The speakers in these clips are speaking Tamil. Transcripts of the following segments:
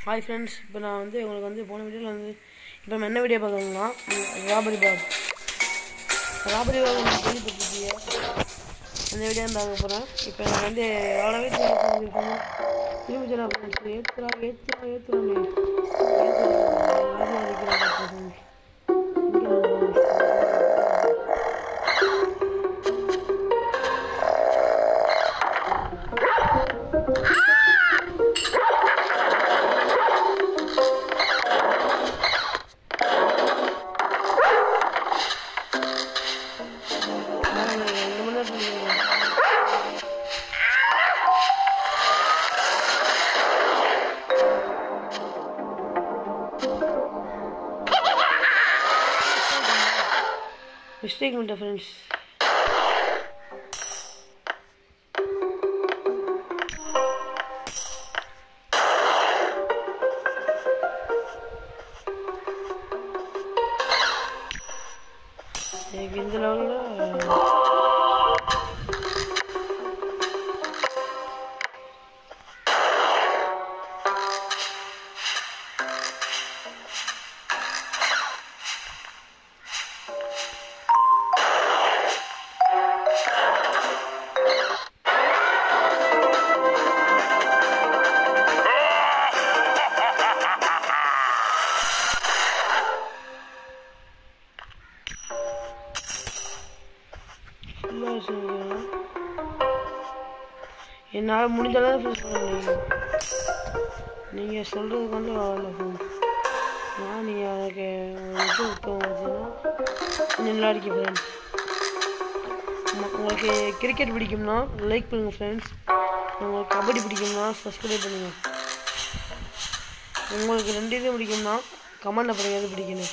ஹாய் ஃப்ரெண்ட்ஸ் இப்போ நான் வந்து உங்களுக்கு வந்து போன வீடியோவில் வந்து இப்போ நம்ம என்ன வீடியோ பார்க்குறோம்னா ராபரி பாப் ராபரி பாப் நீங்கள் கேள்விப்பட்டிருக்கீங்க அந்த வீடியோ தான் பார்க்க போகிறேன் இப்போ நான் வந்து எவ்வளோ வீட்டில் இருக்கோம் திரும்பி சொல்ல ஃப்ரெண்ட்ஸ் ஏற்றுறா ஏற்றுறா ஏற்றுறா ரெண்டு மணி நேரத்தில் மிஸ்டேக் பண்ணிட்டேன் ஃப்ரெண்ட்ஸ் எனக்கு இந்த லெவலில் ஃபுல்லாக செஞ்சுக்கிறேன் என்னால் முடிஞ்ச அளவு ஃபீல் பண்ண முடியும் நீங்கள் சொல்கிறது கொண்டு வரல ஃபோன் நான் நீங்கள் எனக்கு ஒரு இது விட்டோம் பார்த்தீங்கன்னா கொஞ்சம் நல்லா இருக்கு ஃப்ரெண்ட்ஸ் உங்களுக்கு கிரிக்கெட் பிடிக்கும்னா லைக் பண்ணுங்கள் ஃப்ரெண்ட்ஸ் உங்களுக்கு கபடி பிடிக்கும்னா சப்ஸ்கிரைப் பண்ணுங்கள் உங்களுக்கு ரெண்டு இது பிடிக்கும்னா கமெண்டில் பண்ணுங்கள் எது பிடிக்கணும்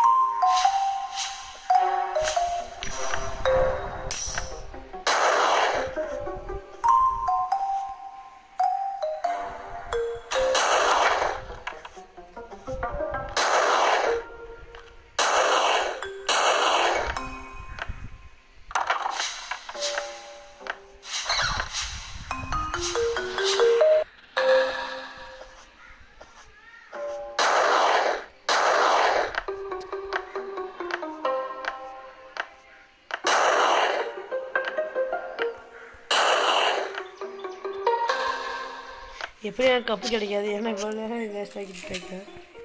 எப்படி எனக்கு கப்பு கிடைக்காது ஏன்னா இவ்வளோ நேரம் வேஸ்ட் ஆக்கிட்டு இருக்கேன்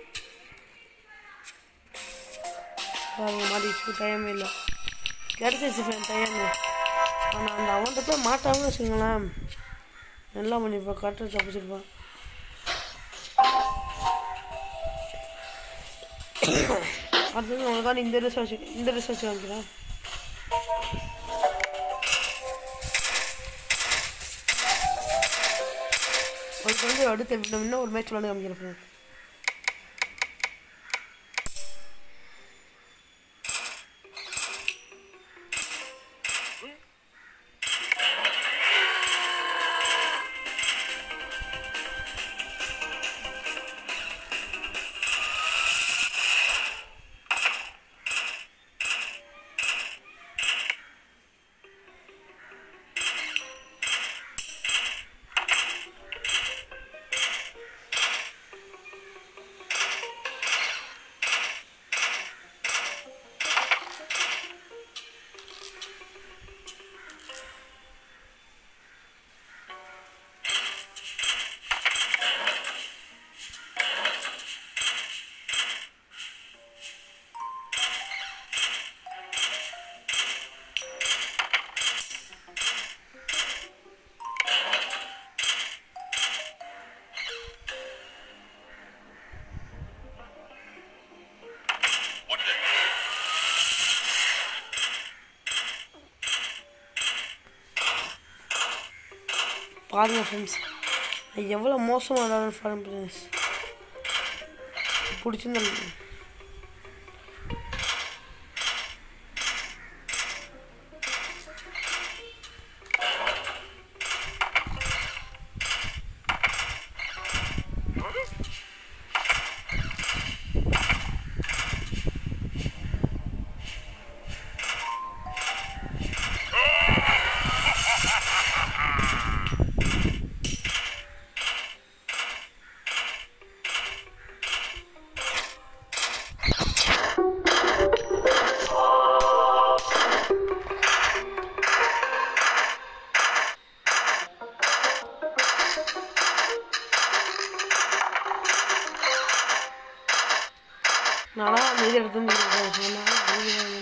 அவங்க மாட்டிச்சு டைம் இல்லை கிடைச்சிச்சு ஃப்ரெண்ட் டைம் ஆனால் அந்த அவன்கிட்ட போய் மாட்டாமல் வச்சுங்களேன் நல்லா பண்ணியிருப்பான் கரெக்டாக தப்பிச்சிருப்பான் அடுத்தது உங்களுக்கான இந்த ரிசர்ச் இந்த ரிசர்ச் வாங்கிக்கிறேன் அதுக்கு வந்து அடுத்த இன்னும் ஒரு மேட்ச் விளாண்டு காமிக்கிறேன் friend. பாருங்க ஃப்ரெண்ட்ஸ் எவ்வளோ மோசமாக விளாடுறேன் பாருங்க ஃப்ரெண்ட்ஸ் பிடிச்சிருந்த நானா அந்த இது எடுத்து வந்து சொன்னா அது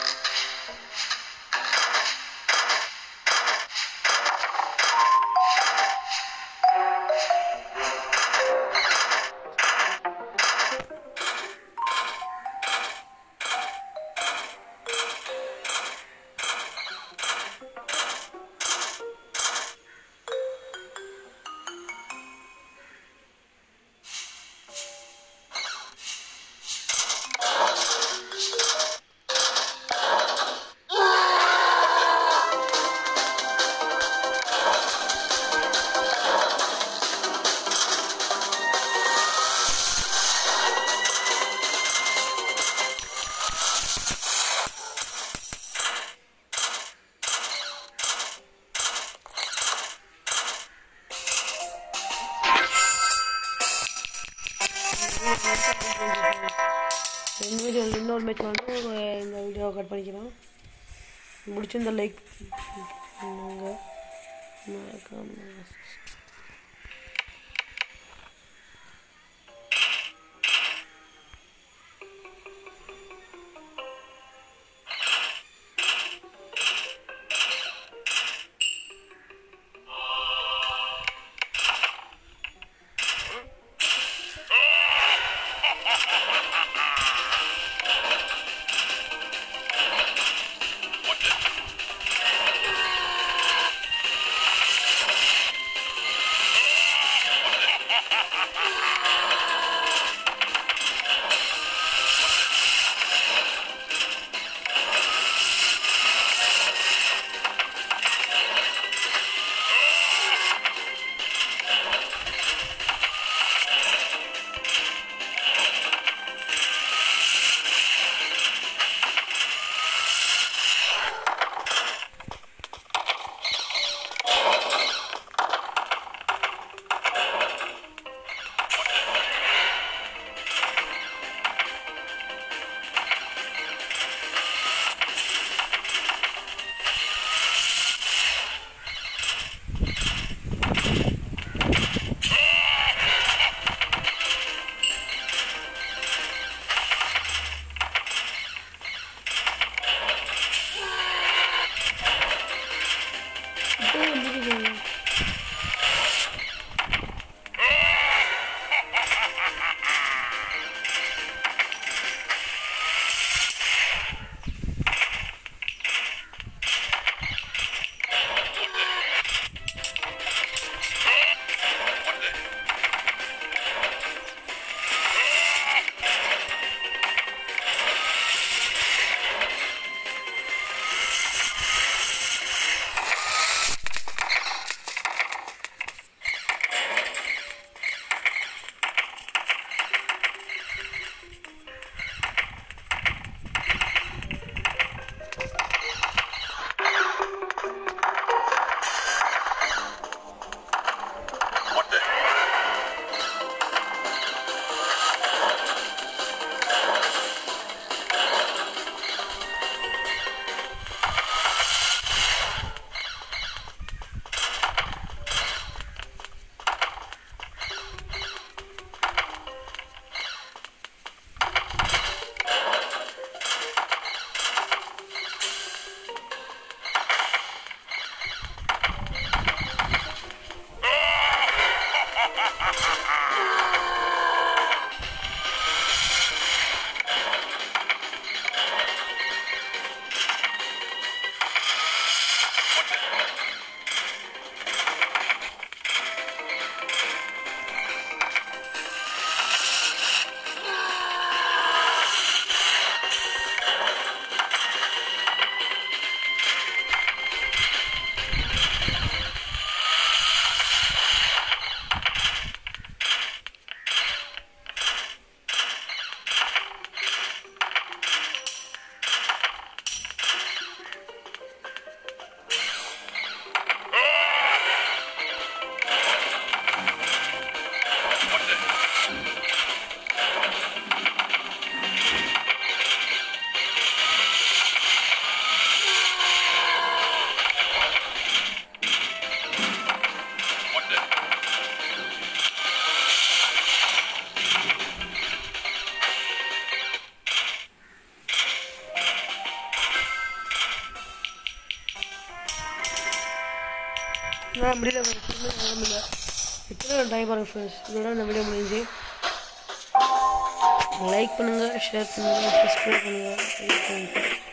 இந்த வீடியோ இன்னொரு மேட்ச் வந்து இந்த வீடியோவை கட் பண்ணிக்கிறோம் முடிச்சிருந்த லைக் பண்ணுங்க மறக்காம நான் முடியல ஃப்ரெண்ட்ஸ் முடியல இத்தனை டைம் பாருங்க ஃப்ரெண்ட்ஸ் இதோட இந்த வீடியோ முடிஞ்சு லைக் பண்ணுங்கள் ஷேர் பண்ணுங்கள் சப்ஸ்கிரைப் பண்ணுங்கள்